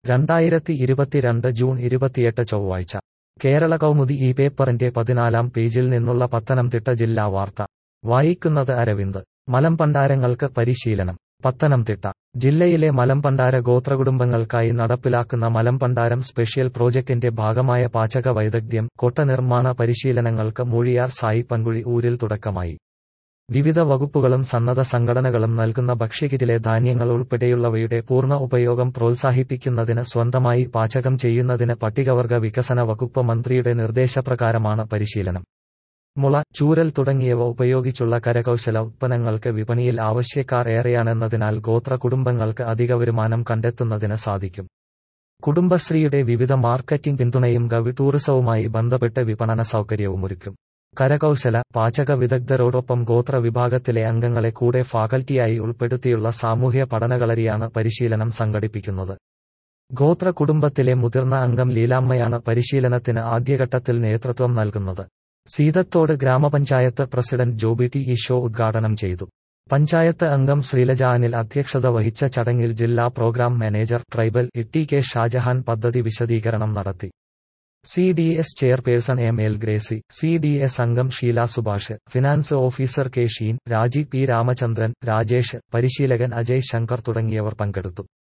രണ്ടായിരത്തി ഇരുപത്തിരണ്ട് ജൂൺ ഇരുപത്തിയെട്ട് ചൊവ്വാഴ്ച കേരള കൗമുദി ഈ പേപ്പറിന്റെ പതിനാലാം പേജിൽ നിന്നുള്ള പത്തനംതിട്ട ജില്ലാ വാർത്ത വായിക്കുന്നത് അരവിന്ദ് മലമ്പണ്ടാരങ്ങൾക്ക് പരിശീലനം പത്തനംതിട്ട ജില്ലയിലെ മലമ്പണ്ടാര ഗോത്രകുടുംബങ്ങൾക്കായി നടപ്പിലാക്കുന്ന മലമ്പണ്ടാരം സ്പെഷ്യൽ പ്രോജക്ടിന്റെ ഭാഗമായ പാചക വൈദഗ്ധ്യം കൊട്ട നിർമ്മാണ പരിശീലനങ്ങൾക്ക് മൂഴിയാർ സായി പൻകുഴി ഊരിൽ തുടക്കമായി വിവിധ വകുപ്പുകളും സന്നദ്ധ സംഘടനകളും നൽകുന്ന ഭക്ഷ്യകിറ്റിലെ ധാന്യങ്ങൾ ഉൾപ്പെടെയുള്ളവയുടെ പൂർണ്ണ ഉപയോഗം പ്രോത്സാഹിപ്പിക്കുന്നതിന് സ്വന്തമായി പാചകം ചെയ്യുന്നതിന് പട്ടികവർഗ വികസന വകുപ്പ് മന്ത്രിയുടെ നിർദ്ദേശപ്രകാരമാണ് പരിശീലനം മുള ചൂരൽ തുടങ്ങിയവ ഉപയോഗിച്ചുള്ള കരകൗശല ഉത്പന്നങ്ങൾക്ക് വിപണിയിൽ ആവശ്യക്കാർ ഏറെയാണെന്നതിനാൽ ഗോത്ര കുടുംബങ്ങൾക്ക് അധിക വരുമാനം കണ്ടെത്തുന്നതിന് സാധിക്കും കുടുംബശ്രീയുടെ വിവിധ മാർക്കറ്റിംഗ് പിന്തുണയും ഗവി ടൂറിസവുമായി ബന്ധപ്പെട്ട് വിപണന സൗകര്യവുമൊരുക്കും കരകൗശല പാചക വിദഗ്ധരോടൊപ്പം ഗോത്ര വിഭാഗത്തിലെ അംഗങ്ങളെ കൂടെ ഫാക്കൽറ്റിയായി ഉൾപ്പെടുത്തിയുള്ള സാമൂഹ്യ പഠനകളരിയാണ് പരിശീലനം സംഘടിപ്പിക്കുന്നത് ഗോത്ര കുടുംബത്തിലെ മുതിർന്ന അംഗം ലീലാമ്മയാണ് പരിശീലനത്തിന് ആദ്യഘട്ടത്തിൽ നേതൃത്വം നൽകുന്നത് സീതത്തോട് ഗ്രാമപഞ്ചായത്ത് പ്രസിഡന്റ് ജോബി ടി ഈ ഷോ ഉദ്ഘാടനം ചെയ്തു പഞ്ചായത്ത് അംഗം ശ്രീലജ അനിൽ അധ്യക്ഷത വഹിച്ച ചടങ്ങിൽ ജില്ലാ programme manager tribal Itty K Shajahan പദ്ധതി വിശദീകരണം നടത്തി C D S chairperson M L Gracy C D S അംഗം Sheela Subhash finance officer K Sheen Rajeev P Ramachandran Rajesh പരിശീലകൻ അജയ് ശങ്കർ തുടങ്ങിയവർ പങ്കെടുത്തു